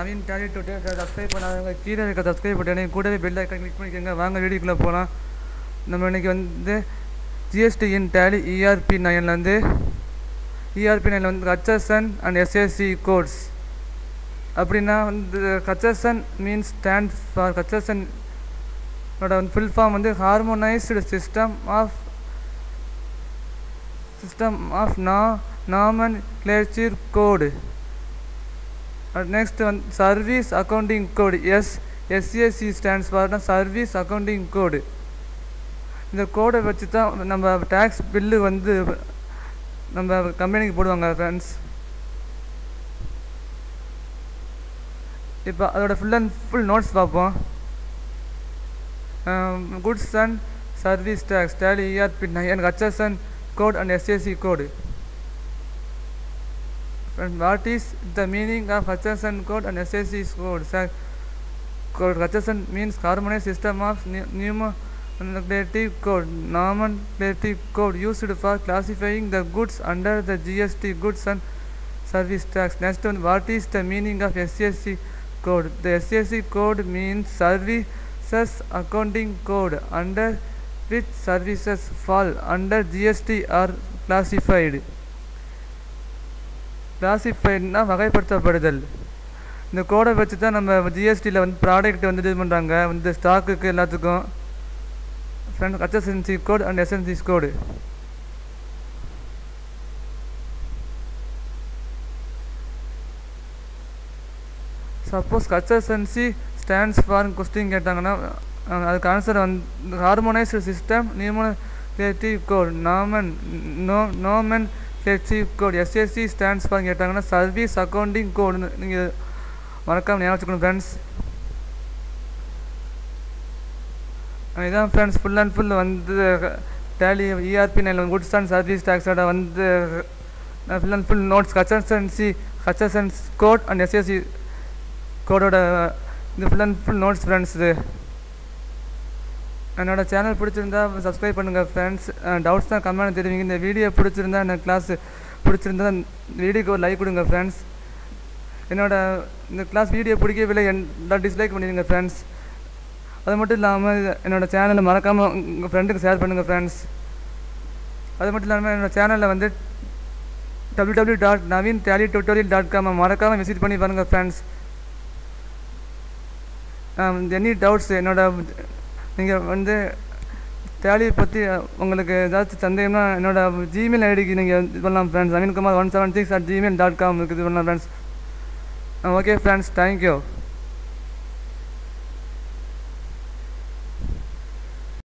Naveen tally today subscribe பண்ணாதவங்க கீழே இருக்க சப்ஸ்கிரைப் பட்டனை கூடவே பெல் ஐக்கன் கிளிக் பண்ணிக்கோங்க வாங்க வீடியோக்குள்ளே போகலாம் நம்ம இன்னைக்கு வந்து ஜிஎஸ்டி இன் டேலி இஆர்பி நைன்லேருந்து இஆர்பி நைனில் வந்து ஹச்எஸ்என் அண்ட் எஸ்எஸ்சி கோட்ஸ் அப்படின்னா வந்து HSN means stand for HSN வந்து ஃபுல் ஃபார்ம் வந்து harmonised system of system of நா நாமன் கிளேச்சர் கோடு நெக்ஸ்ட் வந்து service accounting code S SAC stands ஃபார்னா சர்வீஸ் அக்கௌண்டிங் கோடு இந்த கோடை வச்சு தான் நம்ம டேக்ஸ் பில்லு வந்து நம்ம கம்பெனிக்கு போடுவாங்க ஃப்ரெண்ட்ஸ் இப்போ அதோட ஃபுல் அண்ட் ஃபுல் நோட்ஸ் பார்ப்போம் goods and service tax Tally ERP nine HSN code and SAC code. And what is the meaning of HSN code and SAC code? Sir, code HSN means harmonized system of nomenclative code, nomenclative code used for classifying the goods under the GST goods and service tax. Next one, what is the meaning of SAC code? The SAC code means services accounting code under which services fall under GST are classified. கிளாசிஃபைட்னா வகைப்படுத்தப்படுதல் இந்த கோடை வச்சு தான் நம்ம ஜிஎஸ்டியில் வந்து product வந்து இது பண்ணுறாங்க வந்து ஸ்டாக்குக்கு எல்லாத்துக்கும் friend HSNC code and SNC code suppose HSNC stands for question கேட்டாங்கன்னா அதுக்கு ஆன்சர் வந்து ஹார்மோனைஸ்டு சிஸ்டம் நியூமோனேட்டிவ் கோட் நாமன் நோ nomenclature code SSC stands for கேட்டாங்கன்னா சர்வீஸ் அக்கௌண்டிங் கோடுன்னு நீங்கள் மறக்காமல் ஞாபகம் வச்சுக்கணும் ஃப்ரெண்ட்ஸ் இதான் ஃப்ரெண்ட்ஸ் ஃபுல் அண்ட் ஃபுல் வந்து Tally ERP nine goods and service டேக்ஸோட வந்து full and full notes HSNC HSNS code and SSC கோடோட இது full and full notes friends இது என்னோடய சேனல் பிடிச்சிருந்தா சப்ஸ்கிரைப் பண்ணுங்கள் ஃப்ரெண்ட்ஸ் டவுட்ஸ் தான் கமெண்ட் தெரிவிங்க இந்த வீடியோ பிடிச்சிருந்தா எனக்கு கிளாஸ் பிடிச்சிருந்தா வீடியோக்கு ஒரு லைக் கொடுங்க ஃப்ரெண்ட்ஸ் என்னோட இந்த கிளாஸ் வீடியோ பிடிக்கவில்லை எல்லா டிஸ்லைக் பண்ணிடுங்க ஃப்ரெண்ட்ஸ் அது மட்டும் இல்லாமல் என்னோடய சேனலை மறக்காமல் உங்கள் ஃப்ரெண்டுக்கு ஷேர் பண்ணுங்கள் ஃப்ரெண்ட்ஸ் அது மட்டும் இல்லாமல் என்னோடய சேனலில் வந்து W W dot Naveen Tally tutorial dot காமை மறக்காமல் விசிட் பண்ணி பாருங்கள் ஃப்ரெண்ட்ஸ் எனி டவுட்ஸ் என்னோட நீங்கள் வந்து டேலியை பற்றி உங்களுக்கு ஏதாச்சும் சந்தேகம்னா என்னோடய ஜிமெயில் ஐடிக்கு நீங்கள் இது பண்ணலாம் friends Naveenkumar one seven six at Gmail dot com இது பண்ணலாம் ஃப்ரெண்ட்ஸ் ஓகே ஃப்ரெண்ட்ஸ் தேங்க்யூ